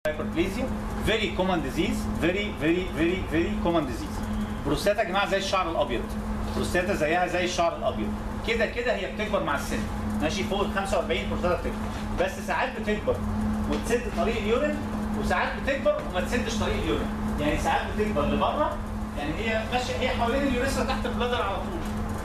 hyperplasia very common disease very very very very common disease بروستاتا يا جماعه زي الشعر الابيض بروستاتا زيها زي الشعر الابيض كده كده هي بتكبر مع السن ماشي فوق ال 45 بروستاتا بتكبر بس ساعات بتكبر وتسد طريق اليورين وساعات بتكبر وما تسدش طريق اليورين يعني ساعات بتكبر لبره يعني هي ماشيه هي حوالين اليوريثرا تحت البلادر على طول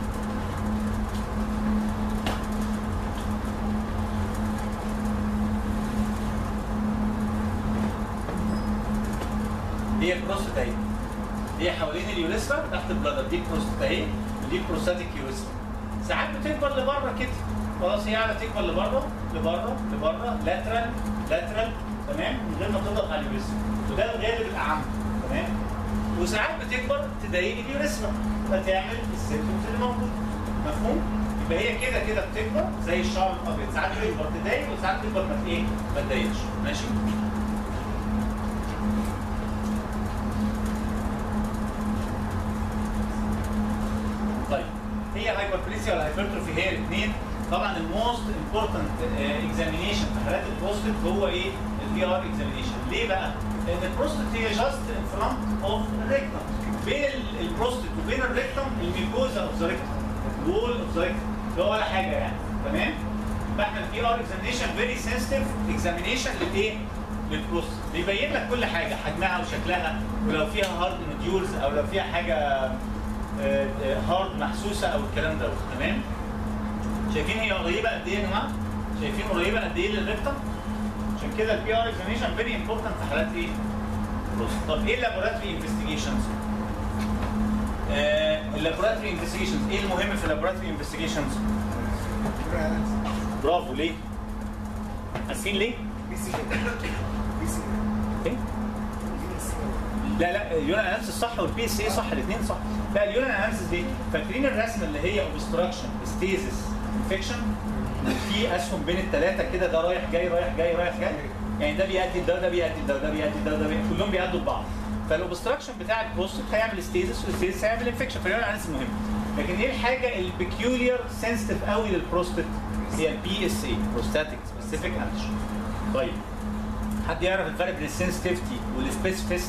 هي البروستات اهي هي حوالين اليوريثرا تحت البلادر دي البروستات اهي ودي البروستاتيك يوريثرا ساعات بتكبر لبره كده خلاص هي قاعده تكبر لبره لبره لبره لاترال لاترال تمام من غير ما تضغط على اليوريثرا وده الغالب الاعم تمام وساعات بتكبر تضايق اليوريثرا فتعمل السيمتومز اللي موجوده مفهوم؟ يبقى هي كده كده بتكبر زي الشعر الابيض ساعات بتكبر تضايق وساعات تكبر ما ايه؟ ما تضايقش ماشي؟ طيب هي هايبربليسيا ولا هايبرتروفي هي الاثنين طبعا الموست امبورتنت اكزامينيشن في حالات البروستات هو ايه؟ البي ار اكزامينيشن ليه بقى؟ لان البروستات هي جاست ان فرونت اوف الريكتم بين ال- البروستات وبين الريكتم الميكوزا اوف ذا ريكتم الوول اوف ذا ريكتم ده ولا حاجه يعني تمام؟ يبقى احنا البي ار اكزامينيشن فيري سنسيتيف اكزامينيشن للايه؟ للبروستات بيبين لك كل حاجه حجمها وشكلها ولو فيها هارد نوديولز او لو فيها حاجه هارد محسوسه او الكلام دوت تمام شايفين هي قريبه قد ايه يا جماعه شايفين قريبه قد ايه للريكتم عشان كده البي ار اكزامينشن فيري امبورتنت في حالات ايه بروست. طب ايه اللابوراتوري انفستيجيشنز اللابوراتوري انفستيجيشنز ايه المهم في اللابوراتوري انفستيجيشنز برافو ليه عارفين ليه ايه لا لا اليورين اناليسيس صح والبي اس اي صح الاثنين صح لا اليورين اناليسيس دي فاكرين الرسمه اللي هي اوبستراكشن ستيزس انفكشن في اسهم بين الثلاثه كده ده رايح جاي رايح جاي رايح جاي يعني ده بيأدي ده ده بيأدي ده ده بيأدي ده ده بيأدي كلهم بيأدوا لبعض فالاوبستراكشن بتاع البروستات هيعمل ستيزس والستيزس هيعمل انفكشن فاليورين اناليسيس مهم لكن ايه الحاجه البيكيولير سنسيتيف قوي للبروستات هي البي اس اي بروستاتيك سبيسيفيك انتيجين طيب حد يعرف الفرق بين السنسيتيفيتي والسبيسيفيستي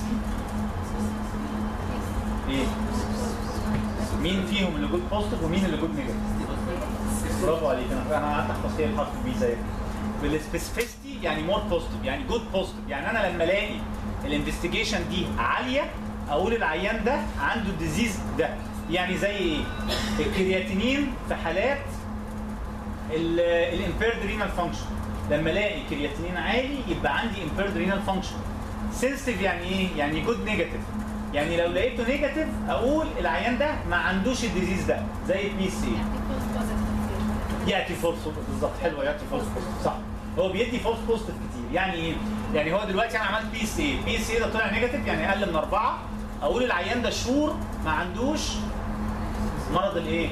ايه؟ مين فيهم اللي جود بوزيتيف ومين اللي جود نيجاتيف؟ برافو عليك انا انا قعدت احفظ فيها الحرف بي زيك بالسبيسيفيستي يعني مور بوزيتيف يعني جود بوزيتيف يعني انا لما الاقي الانفستيجيشن دي عاليه اقول العيان ده عنده الديزيز ده يعني زي ايه؟ الكرياتينين في حالات الامبيرد رينال فانكشن لما الاقي كرياتينين عالي يبقى عندي امبيرد رينال فانكشن سنسيتيف يعني ايه؟ يعني جود نيجاتيف يعني لو لقيته نيجاتيف اقول العيان ده ما عندوش الديزيز ده زي البي سي ياتي فولس بالظبط حلوه ياتي فولس بوزيتيف صح هو بيدي فولس بوزيتيف كتير يعني ايه؟ يعني هو دلوقتي انا عملت بي سي بي سي ده طلع نيجاتيف يعني اقل من اربعه اقول العيان ده شور ما عندوش مرض الايه؟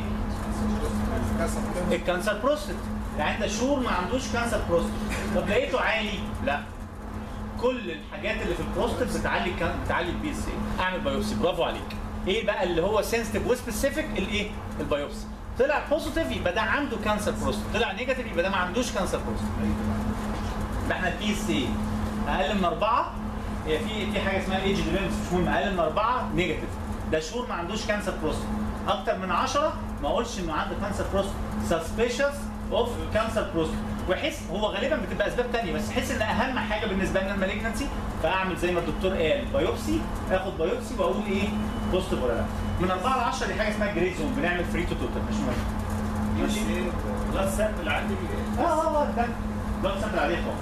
الكانسر بروستات العيان ده شور ما عندوش كانسر بروستات طب لقيته عالي؟ لا كل الحاجات اللي في البروستات بتعلي الكان... بتعلي البي اس اي اعمل بايوبسي برافو عليك ايه بقى اللي هو سنسيتيف وسبيسيفيك الايه البايوبسي طلع بوزيتيف يبقى ده عنده كانسر بروستات طلع نيجاتيف يبقى ده ما عندوش كانسر بروستات يبقى احنا البي اس اي اقل من اربعه هي في في حاجه اسمها ايدج ديبندنس مش مهم اقل من اربعه نيجاتيف ده شور ما عندوش كانسر بروستات اكتر من 10 ما اقولش انه عنده كانسر بروستات سسبيشس اوف كانسر بروستات واحس هو غالبا بتبقى اسباب ثانيه بس احس ان اهم حاجه بالنسبه لنا المالجنسي فاعمل زي ما الدكتور قال بايوبسي اخد بايوبسي واقول ايه بوزيتيف ولا لا من 4 ل 10 دي حاجه اسمها جري زون بنعمل فري تو توتال مش مهم ماشي بلاد سامبل عندي اه اه اه ده ده سامبل عليه خالص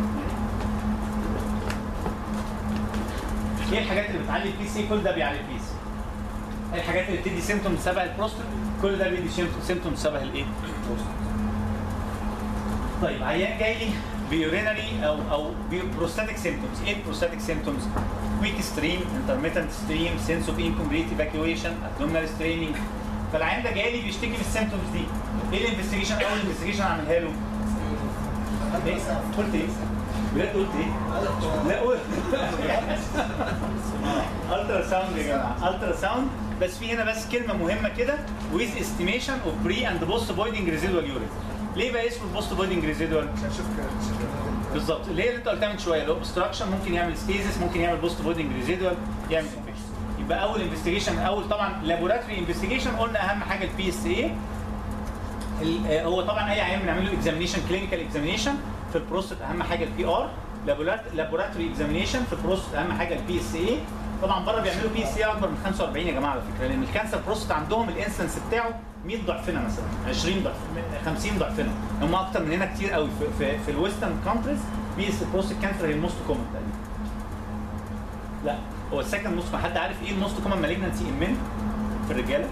ايه الحاجات اللي بتعلي البي سي كل ده بيعلي البي سي ايه الحاجات اللي بتدي سيمتوم شبه البروستات كل ده بيدي سيمتوم شبه الايه البروستات طيب عيان جاي لي بيورينري او او بروستاتيك سيمتومز ايه البروستاتيك سيمتومز ويك ستريم انترميتنت ستريم سنس اوف انكمبليت ايفاكيويشن ابدومينال ستريننج فالعيان ده جاي لي بيشتكي من السيمتومز دي ايه الانفستيجيشن اول انفستيجيشن اعملها له ايه قلت ايه بجد قلت ايه لا قلت الترا ساوند يا جماعه الترا ساوند بس في هنا بس كلمه مهمه كده with estimation of pre and post voiding residual urine ليه بقى اسمه البوست بويدنج ريزيدوال؟ عشان اشوف بالظبط اللي هي اللي انت قلتها من شويه اللي هو obstruction ممكن يعمل ستيزس ممكن يعمل بوست بودنج ريزيدوال يعمل انفكشن يبقى اول انفستيجيشن اول طبعا لابوراتوري انفستيجيشن قلنا اهم حاجه البي اس اي هو طبعا اي عيان بنعمل له اكزامينيشن كلينيكال اكزامينيشن في البروستات اهم حاجه البي ار لابوراتوري اكزامينيشن في البروستات اهم حاجه البي اس اي طبعا بره بيعملوا بي اس اي اكبر من 45 يا جماعه على فكره لان الكانسر بروستات عندهم الانسنس بتاعه 100 ضعفنا مثلا 20 ضعف 50 ضعفنا هم اكتر مننا كتير قوي في في, في الويسترن كونتريز بي اس بروستات كانسر هي الموست كومن تقريبا لا هو السكند موست حد عارف ايه الموست كومن مالجنسي ان من في الرجاله؟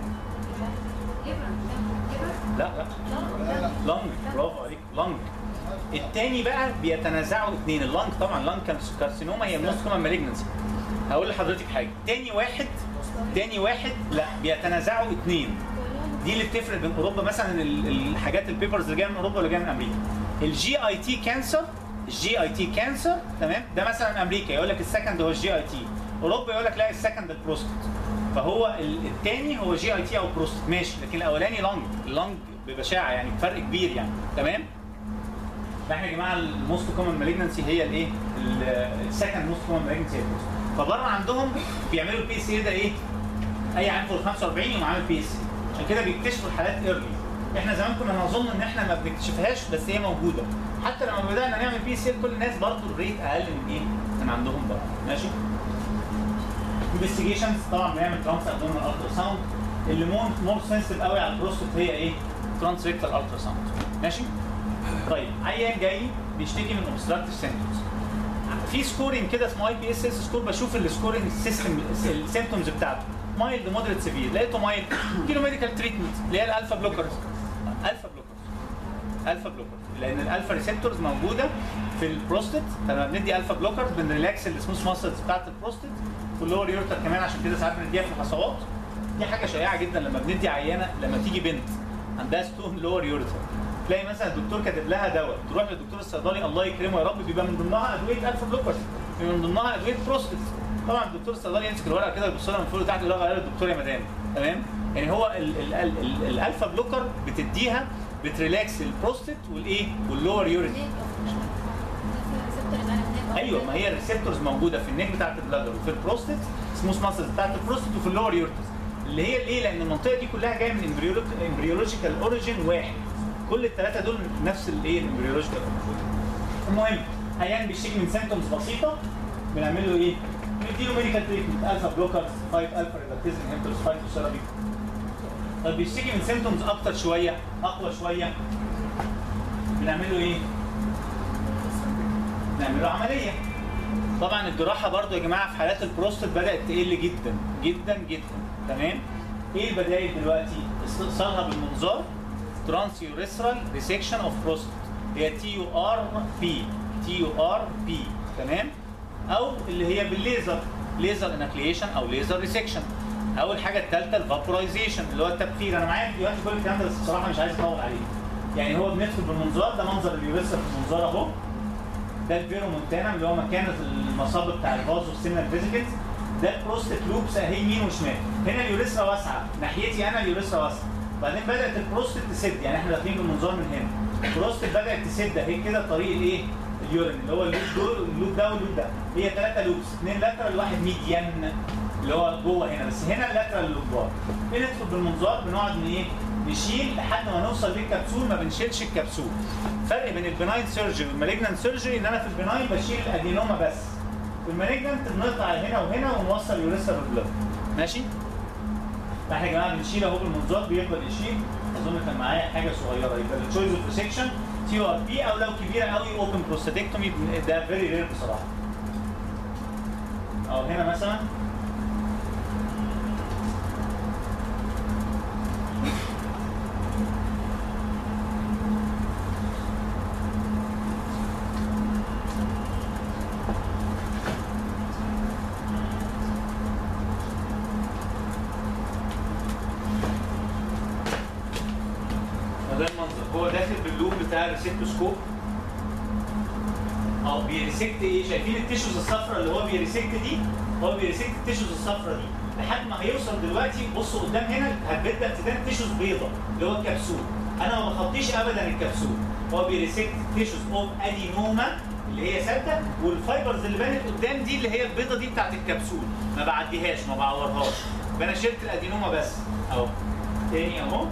لا لا لونج برافو عليك لونج التاني بقى بيتنازعوا اثنين اللونج طبعا اللونج كارسينوما هي الموست كومن مالجنسي هقول لحضرتك حاجه تاني واحد تاني واحد لا بيتنازعوا اثنين دي اللي بتفرق بين اوروبا مثلا ال- الحاجات البيبرز اللي جايه من اوروبا واللي جايه من امريكا الجي اي تي كانسر الجي اي تي كانسر تمام ده مثلا امريكا يقول لك السكند هو الجي اي تي اوروبا يقول لك لا السكند البروستات فهو ال- الثاني هو جي اي تي او بروستات ماشي لكن الاولاني لونج اللونج ببشاعه يعني فرق كبير يعني تمام فاحنا يا جماعه الموست كومن مالجنسي هي الايه؟ السكند موست كومن مالجنسي هي البروستات فبره عندهم بيعملوا البي سي ده ايه؟ اي عام فوق ال 45 يقوم عامل بي سي عشان كده بيكتشفوا الحالات ايرلي احنا زمان كنا نظن ان احنا ما بنكتشفهاش بس هي موجوده حتى لما بدانا نعمل بي سي لكل الناس برضه الريت اقل من ايه؟ من عندهم بره ماشي؟ انفستيجيشنز طبعا بنعمل ترانس ابدومينال الترا ساوند اللي مور مور سنسيتيف قوي على البروستات هي ايه؟ ترانس ريكتال الترا ساوند ماشي؟ طيب عيان جاي بيشتكي من اوبستراكتيف سيمبتومز في سكورنج كده اسمه اي بي اس اس سكور بشوف السكورنج سيستم السيمبتومز بتاعته مايلد مودريت سيفير لقيته مايلد كيلو ميديكال تريتمنت اللي هي الالفا بلوكرز الفا بلوكرز الفا بلوكرز لان الالفا ريسبتورز موجوده في البروستات فلما بندي الفا بلوكرز بنريلاكس السموث ماسلز بتاعت البروستات واللور يورتر كمان عشان كده ساعات بنديها في الحصوات دي حاجه شائعه جدا لما بندي عيانه لما تيجي بنت عندها ستون لور يورتر تلاقي مثلا الدكتور كاتب لها دواء تروح للدكتور الصيدلي الله يكرمه يا رب بيبقى من ضمنها ادويه الفا بلوكرز بيبقى من ضمنها ادويه بروستات طبعا الدكتور الصيدلي يمسك الورقه كده ويبص لها من فوق لتحت يقول لها غير الدكتور يا مدام تمام يعني هو ال- ال- ال- ال- الالفا بلوكر بتديها بتريلاكس البروستات والايه واللور يوريتر ايوه ما هي الريسبتورز موجوده في النيك بتاعت البلادر وفي البروستات سموث ماسلز بتاعت البروستات وفي اللور يورتس اللي هي ليه؟ لان المنطقه دي كلها جايه من امبريولوجيكال اوريجين واحد كل الثلاثه دول من نفس الايه الامبريولوجيكال المهم عيان بيشتكي من سيمتومز بسيطه بنعمل له ايه؟ بنديله ميديكال تريتمنت الفا بلوكرز 5 الفا ريدكتيز انهبيتورز 5 ثيرابي طب بيشتكي من سيمتومز اكتر شويه اقوى شويه بنعمل له ايه؟ نعمل له عمليه طبعا الجراحه برضو يا جماعه في حالات البروستات بدات تقل جدا جدا جدا تمام ايه البدائل دلوقتي استئصالها بالمنظار ترانس يوريثرال ريسكشن اوف بروستات هي تي يو ار بي تي يو ار بي تمام او اللي هي بالليزر ليزر انكليشن او ليزر ريسكشن اول حاجه الثالثه الفابورايزيشن اللي هو التبخير انا معايا فيديوهات كل الكلام ده بس بصراحه مش عايز اطول عليه يعني هو بندخل بالمنظار ده منظر اليوريثرا في المنظار اهو ده الفيرو مونتانا اللي هو مكان المصاب بتاع الفاز والسيمنال فيزيكلز ده البروستات لوبس اهي يمين وشمال هنا اليوريثرا واسعه ناحيتي انا اليوريثرا واسعه بعدين بدات البروستات تسد يعني احنا داخلين بالمنظار من هنا البروستات بدات تسد اهي كده طريق الايه اليورين اللي هو اللوب دول اللوب ده واللوب ده هي ثلاثه لوبس اثنين لاترال واحد ميديان اللي هو جوه هنا بس هنا اللاترال لوبار بندخل بالمنظار بنقعد من ايه نشيل لحد ما نوصل للكبسول ما بنشيلش الكبسول فرق بين البناين سيرجري والمالجنانت سيرجري ان انا في البناين بشيل الادينوما بس في المالجنانت بنقطع هنا وهنا ونوصل يوريثرا بالبلاد ماشي فاحنا يا جماعه بنشيل اهو بالمنظار بيفضل يشيل اظن كان معايا حاجه صغيره يبقى التشويس اوف ريسكشن تي ار بي او لو كبيره قوي اوبن بروستاتكتومي ده فيري رير بصراحه او هنا مثلا ده المنظر هو داخل باللوب بتاع الريسبتوسكوب اه بيريسكت ايه شايفين التيشوز الصفراء اللي هو بيريسكت دي هو بيريسكت التيشوز الصفراء دي لحد ما هيوصل دلوقتي بصوا قدام هنا هتبدا تبان تيشوز بيضاء اللي هو الكبسول انا ما بخطيش ابدا الكبسول هو بيريسكت تيشوز اوف ادينوما اللي هي ثابته والفايبرز اللي بانت قدام دي اللي هي البيضه دي بتاعت الكبسول ما بعديهاش ما بعورهاش يبقى انا شلت الادينوما بس اهو تاني اهو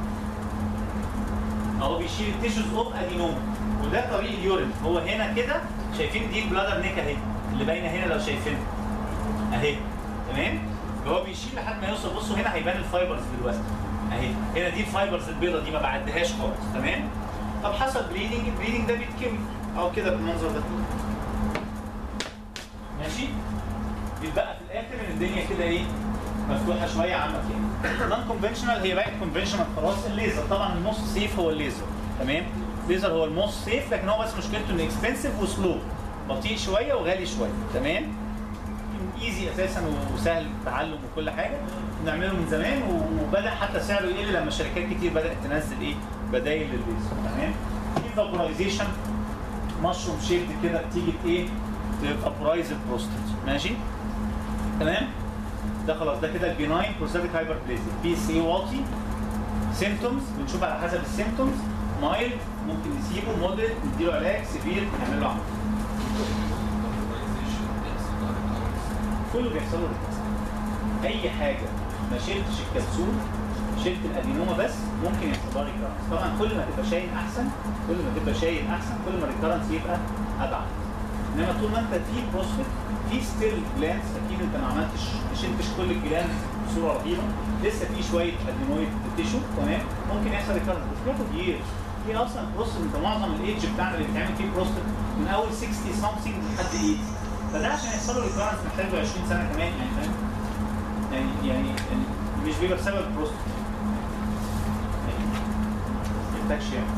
اهو بيشيل التيشوز اوف ادينوما وده طريق اليورين هو هنا كده شايفين دي البلادر نيك اهي اللي باينه هنا لو شايفينها اهي تمام هو بيشيل لحد ما يوصل بصوا هنا هيبان الفايبرز دلوقتي اهي هنا دي الفايبرز البيضه دي ما بعدهاش خالص تمام طب حصل بليدنج البليدنج ده بيتكوي او كده بالمنظر ده ماشي يتبقى في الاخر ان الدنيا كده ايه مفتوحه شويه عنك يعني نون كونفشنال هي بقت كونفشنال خلاص الليزر طبعا الموست سيف هو الليزر تمام الليزر هو الموست سيف لكن هو بس مشكلته انه اكسبنسيف وسلو بطيء شويه وغالي شويه تمام ايزي اساسا وسهل التعلم وكل حاجه بنعمله من زمان وبدا حتى سعره يقل لما شركات كتير بدات تنزل ايه بدايل للليزر تمام في فابورايزيشن مشروم شيبد كده بتيجي ايه تفابورايز البروستات ماشي تمام ده خلاص ده كده البيناين بروستاتيك هايبربليزيا بي سي واطي سيمتومز بنشوف على حسب السيمتومز مايلد ممكن نسيبه مودريت نديله علاج سيفير نعمل له عمل كله بيحصل له ريكاست اي حاجه ما شلتش الكبسول شلت الادينوما بس ممكن يحصل لها ريكارنس طبعا كل ما تبقى شايل احسن كل ما تبقى شايل احسن كل ما الريكارنس يبقى ابعد انما طول ما انت في بروسفيت في ستيل جلانس اكيد انت ما عملتش ما شلتش كل الجلانس بصوره رهيبه لسه في شويه ادينويد تيشو تمام ممكن يحصل ريكارنس بس بياخد يير في اصلا بروستات انت معظم الايدج بتاعنا اللي بيتعمل فيه بروستات من اول 60 سمثينج لحد 80 فده عشان يحصل له ريكارنس محتاج له 20 سنه كمان يعني فاهم يعني يعني يعني مش بيبقى بسبب البروستات يعني ما يحتاجش يعني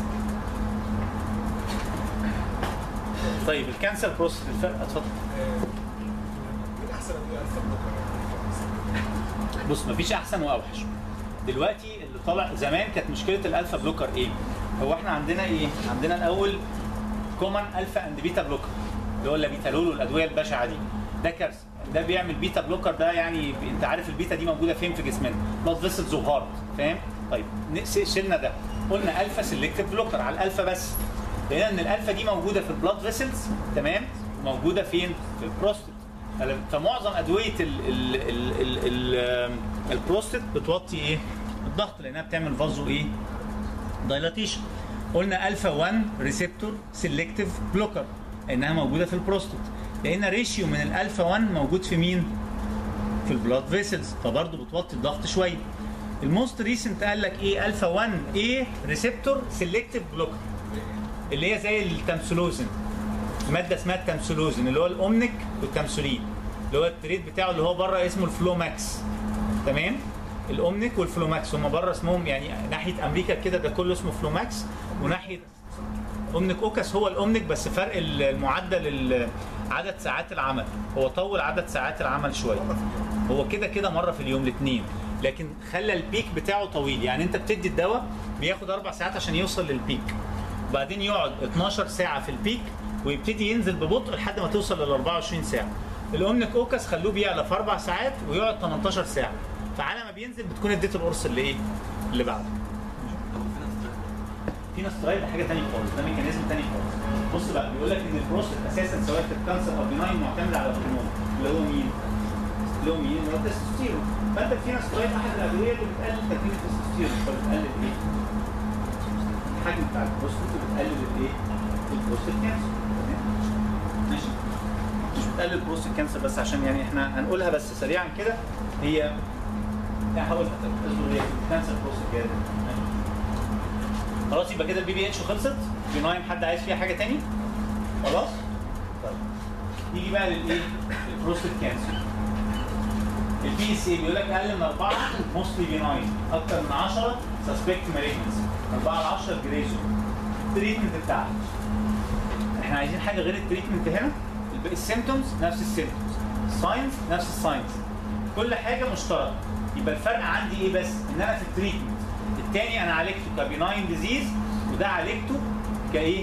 طيب الكانسر بروستات الفرق اتفضل مين احسن ادويه الفا بلوكر بص مفيش احسن واوحش دلوقتي اللي طالع زمان كانت مشكله الالفا بلوكر ايه هو احنا عندنا ايه عندنا الاول كومن الفا اند بيتا بلوكر اللي هو اللابيتالول والادويه البشعه دي ده كارثه ده بيعمل بيتا بلوكر ده يعني انت عارف البيتا دي موجوده فين في جسمنا بلاد فيسلز وهارت فاهم طيب نقس- شلنا ده قلنا الفا سيلكتيف بلوكر على الالفا بس لقينا ان الالفا دي موجوده في البلاد فيسلز تمام موجوده فين في البروستات فمعظم ادويه ال ال ال ال ال البروستات بتوطي ايه الضغط لانها بتعمل فازو ايه دايلاتيشن قلنا الفا 1 ريسبتور سيلكتيف بلوكر انها موجوده في البروستات لقينا ريشيو من الالفا 1 موجود في مين في البلاد فيسلز فبرضه بتوطي الضغط شويه الموست ريسنت قال لك ايه الفا 1 ايه ريسبتور سيلكتيف بلوكر اللي هي زي التامسولوزين ماده اسمها التامسولوزين اللي هو الاومنيك والتامسولين اللي هو التريد بتاعه اللي هو بره اسمه الفلوماكس تمام الاومنيك والفلوماكس هم بره اسمهم يعني ناحيه امريكا كده ده كله اسمه فلوماكس وناحيه اومنيك اوكاس هو الاومنيك بس فرق المعدل ال- عدد ساعات العمل هو طول عدد ساعات العمل شويه هو كده كده مره في اليوم الاثنين لكن خلى البيك بتاعه طويل يعني انت بتدي الدواء بياخد اربع ساعات عشان يوصل للبيك وبعدين يقعد 12 ساعه في البيك ويبتدي ينزل ببطء لحد ما توصل لل 24 ساعه الاومنيك اوكاس خلوه بيعلى في اربع ساعات ويقعد 18 ساعه فعلى ما بينزل بتكون اديت القرص اللي ايه اللي بعده في نسترايد حاجه ثانيه خالص ده ميكانيزم ثاني خالص بص بقى بيقول لك ان البروستات اساسا سواء في الكانسر او بناين معتمد على الهرمون اللي هو مين؟ اللي هو مين؟ اللي هو التستوستيرون فانت في نسترايد احد الادويه اللي بتقلل تكوين التستوستيرون فبتقلل ايه؟ الحجم بتاع البروستات وبتقلل الايه؟ البروستات كانسر تمام؟ ماشي؟ مش بتقلل البروستات كانسر بس عشان يعني احنا هنقولها بس سريعا كده هي هحاول اصبر هي كانسر بروستات كده ماشي؟ خلاص يبقى كده البي بي اتش خلصت بنايم حد عايز فيها حاجه تاني خلاص طيب نيجي بقى للايه البروستات كانسر البي اس اي بيقول لك اقل من اربعه موستلي بناين اكتر من 10 سسبكت مالجنسي 4 ل 10 جريزو التريتمنت بتاعها احنا عايزين حاجه غير التريتمنت هنا السيمتومز نفس السيمتومز الساينز نفس الساينز كل حاجه مشتركه يبقى الفرق عندي ايه بس ان انا في التريتمنت التاني انا عالجته كبيناين ديزيز وده عالجته كايه؟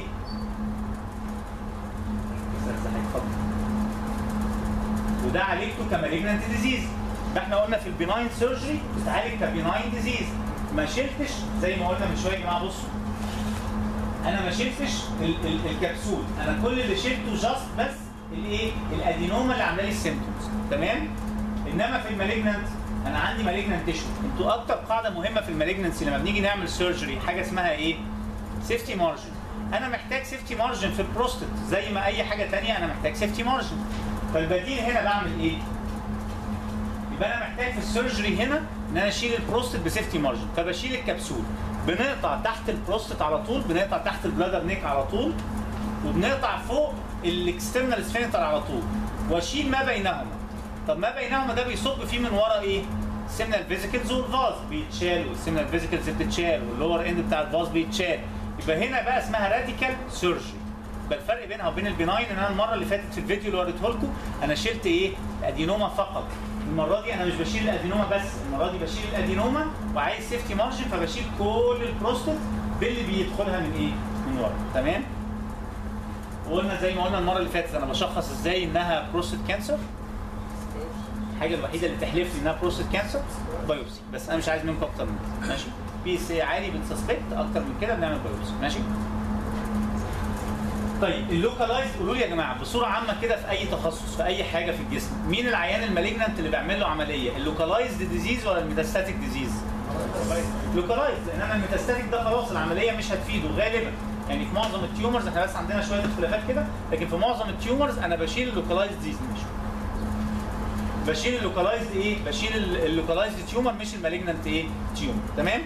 وده عالجته كمالجنانت ديزيز فاحنا قلنا في البيناين سيرجري بتعالج كبيناين ديزيز ما شلتش زي ما قلنا من شويه يا جماعه بصوا انا ما شلتش ال- ال- الكبسول انا كل اللي شلته جاست بس الايه الادينوما اللي عامله لي السيمتومز تمام انما في المالجنانت انا عندي مالجنانت تيشو انتوا اكتر قاعده مهمه في المالجنانسي لما بنيجي نعمل سيرجري حاجه اسمها ايه سيفتي مارجن انا محتاج سيفتي مارجن في البروستات زي ما اي حاجه تانية انا محتاج سيفتي مارجن فالبديل هنا بعمل ايه يبقى انا محتاج في السيرجري هنا ان انا اشيل البروستات بسيفتي مارجن فبشيل الكبسول بنقطع تحت البروستات على طول بنقطع تحت البلادر نيك على طول وبنقطع فوق الاكسترنال سفنتر على طول واشيل ما بينهما طب ما بينهما ده بيصب فيه من ورا ايه؟ السيمنال فيزيكلز والفاز بيتشال والسيمنال فيزيكلز بتتشال واللور اند بتاع الفاز بيتشال يبقى هنا بقى اسمها راديكال سيرجري يبقى الفرق بينها وبين البناين ان انا المره اللي فاتت في الفيديو اللي وريته لكم انا شلت ايه؟ الادينوما فقط المره دي انا مش بشيل الادينوما بس المره دي بشيل الادينوما وعايز سيفتي مارجن فبشيل كل البروستات باللي بيدخلها من ايه؟ من ورا تمام؟ وقلنا زي ما قلنا المره اللي فاتت انا بشخص ازاي انها بروستات كانسر الحاجه الوحيده اللي تحلف لي انها بروستات كانسر بايوبسي بس انا مش عايز منكم اكتر من كده ماشي بي سي عالي بنسسبكت اكتر من كده بنعمل بايوبسي ماشي طيب اللوكالايز قولوا لي يا جماعه بصوره عامه كده في اي تخصص في اي حاجه في الجسم مين العيان المالجنانت اللي بيعمل له عمليه اللوكالايزد ديزيز ولا الميتاستاتيك ديزيز لوكالايز لان انا الميتاستاتيك ده خلاص العمليه مش هتفيده غالبا يعني في معظم التيومرز احنا بس عندنا شويه اختلافات كده لكن في معظم التيومرز انا بشيل اللوكالايزد ديزيز مش بشيل اللوكالايزد ايه بشيل ال- اللوكالايزد تيومر مش المالجنانت ايه تيومر تمام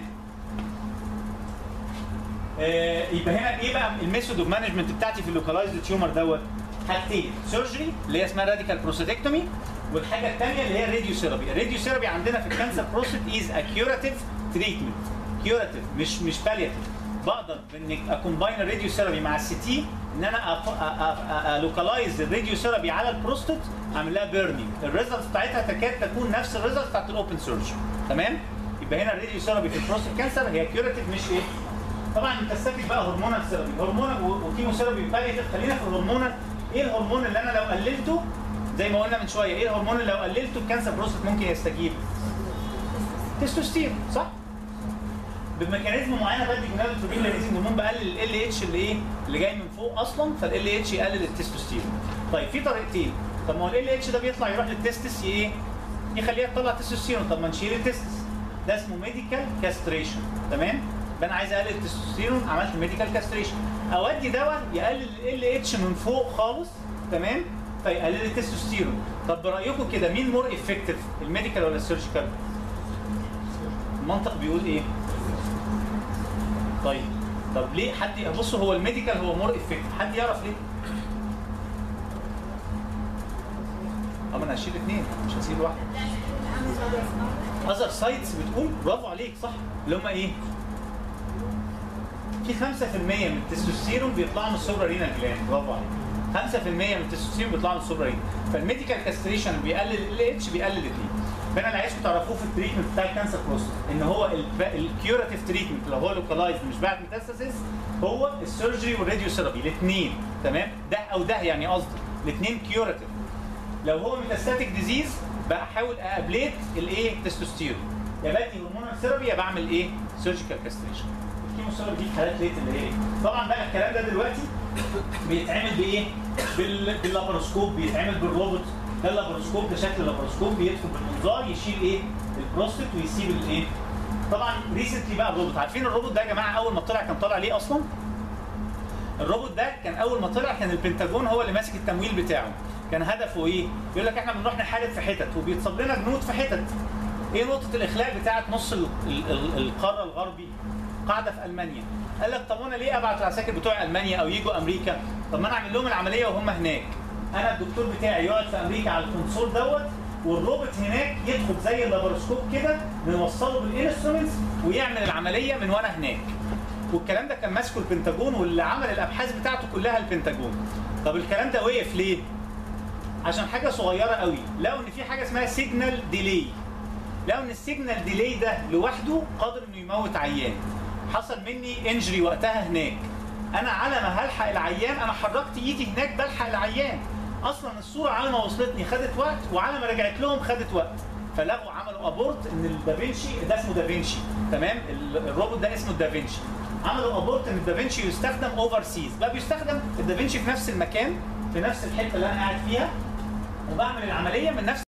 آه يبقى هنا ايه بقى الميثود اوف مانجمنت بتاعتي في اللوكالايزد تيومر دوت حاجتين سيرجري اللي هي اسمها راديكال بروستاتكتومي والحاجه الثانيه اللي هي الراديو ثيرابي الراديو ثيرابي عندنا في الكانسر بروستات از ا كيوراتيف تريتمنت كيوراتيف مش مش بالياتيف بقدر انك اكومباين الراديو ثيرابي مع السي تي ان انا الوكالايز الراديو ثيرابي على البروستات اعمل لها بيرنينج الريزلتس بتاعتها تكاد تكون نفس الريزلتس بتاعت الاوبن سيرجري تمام يبقى هنا الراديو ثيرابي في البروستات كانسر هي كيوراتيف مش ايه طبعا بتستفيد بقى هرمونال ثيرابي هرمونال وكيمو ثيرابي بالياتيف خلينا في الهرمونال ايه الهرمون اللي انا لو قللته زي ما قلنا من شويه ايه الهرمون اللي لو قللته الكانسر بروستات ممكن يستجيب تستوستيرون صح بميكانيزم معينه بدي جونادوتروبين ريليزنج هرمون بقلل ال اتش اللي ايه اللي جاي من فوق اصلا فال اتش يقلل التستوستيرون طيب في طريقتين طب ما هو ال اتش ده بيطلع يروح للتستس ايه يخليها تطلع تستوستيرون طب ما نشيل التستس ده اسمه ميديكال كاستريشن تمام ده انا عايز اقلل التستوستيرون عملت ميديكال كاستريشن اودي دواء يقلل ال اتش من فوق خالص تمام فيقلل التستوستيرون طب برايكم كده مين مور افكتيف الميديكال ولا السيرجيكال المنطق بيقول ايه طيب طب ليه حد بصوا هو الميديكال هو مور افكتيف حد يعرف ليه اه انا هشيل اثنين مش هسيب واحد اذر سايتس بتقول برافو عليك صح اللي هم ايه في 5% من التستوستيرون بيطلعوا من السوبرا رينال جلاند برافو عليك 5% من التستوستيرون بيطلعوا من السوبرا رينال فالميديكال كاستريشن بيقلل ال اتش بيقلل الاثنين فانا اللي عايزكم تعرفوه في التريتمنت بتاع الكانسر بروستات ان هو الكيوراتيف تريتمنت لو هو لوكالايزد مش بعد ميتاستاسيس هو السيرجري والراديو ثيرابي الاثنين تمام ده او ده يعني قصدي الاثنين كيوراتيف لو هو ميتاستاتيك ديزيز بحاول ابليت الايه تستوستيرون يا بدي هرمونال ثيرابي يا بعمل ايه سيرجيكال كاستريشن الكيموثيرابي دي حالات ليت اللي هي إيه؟ طبعا بقى الكلام ده دلوقتي بيتعمل بايه بال... باللاباروسكوب بيتعمل بالروبوت ده اللاباروسكوب ده شكل اللاباروسكوب بيدخل بالمنظار يشيل ايه البروستات ويسيب الايه طبعا ريسنتلي بقى الروبوت عارفين الروبوت ده يا جماعه اول ما طلع كان طالع ليه اصلا الروبوت ده كان اول ما طلع كان البنتاجون هو اللي ماسك التمويل بتاعه كان هدفه ايه يقول لك احنا بنروح نحارب في حتت وبيتصاب لنا جنود في حتت ايه نقطه الاخلاء بتاعه نص ال- ال- ال- القاره الغربي قاعده في المانيا قال لك طب وانا ليه ابعت العساكر بتوع المانيا او يجوا امريكا طب ما انا اعمل لهم العمليه وهم هناك انا الدكتور بتاعي يقعد في امريكا على الكونسول دوت والروبوت هناك يدخل زي اللاباروسكوب كده نوصله بالانسترومنتس ويعمل العمليه من وانا هناك والكلام ده كان ماسكه البنتاجون واللي عمل الابحاث بتاعته كلها البنتاجون طب الكلام ده وقف ليه عشان حاجه صغيره قوي لقوا ان في حاجه اسمها سيجنال ديلي لقوا ان السيجنال ديلي ده لوحده قادر انه يموت عيان حصل مني انجري وقتها هناك انا على ما هلحق العيان انا حركت ايدي هناك بلحق العيان اصلا الصوره على ما وصلتني خدت وقت وعلى ما رجعت لهم خدت وقت فلغوا عملوا ابورت ان الدافنشي ده اسمه دافنشي تمام ال- الروبوت ده اسمه دافنشي عملوا ابورت ان الدافنشي يستخدم اوفر سيز بقى بيستخدم الدافنشي في نفس المكان في نفس الحته اللي انا قاعد فيها وبعمل العمليه من نفس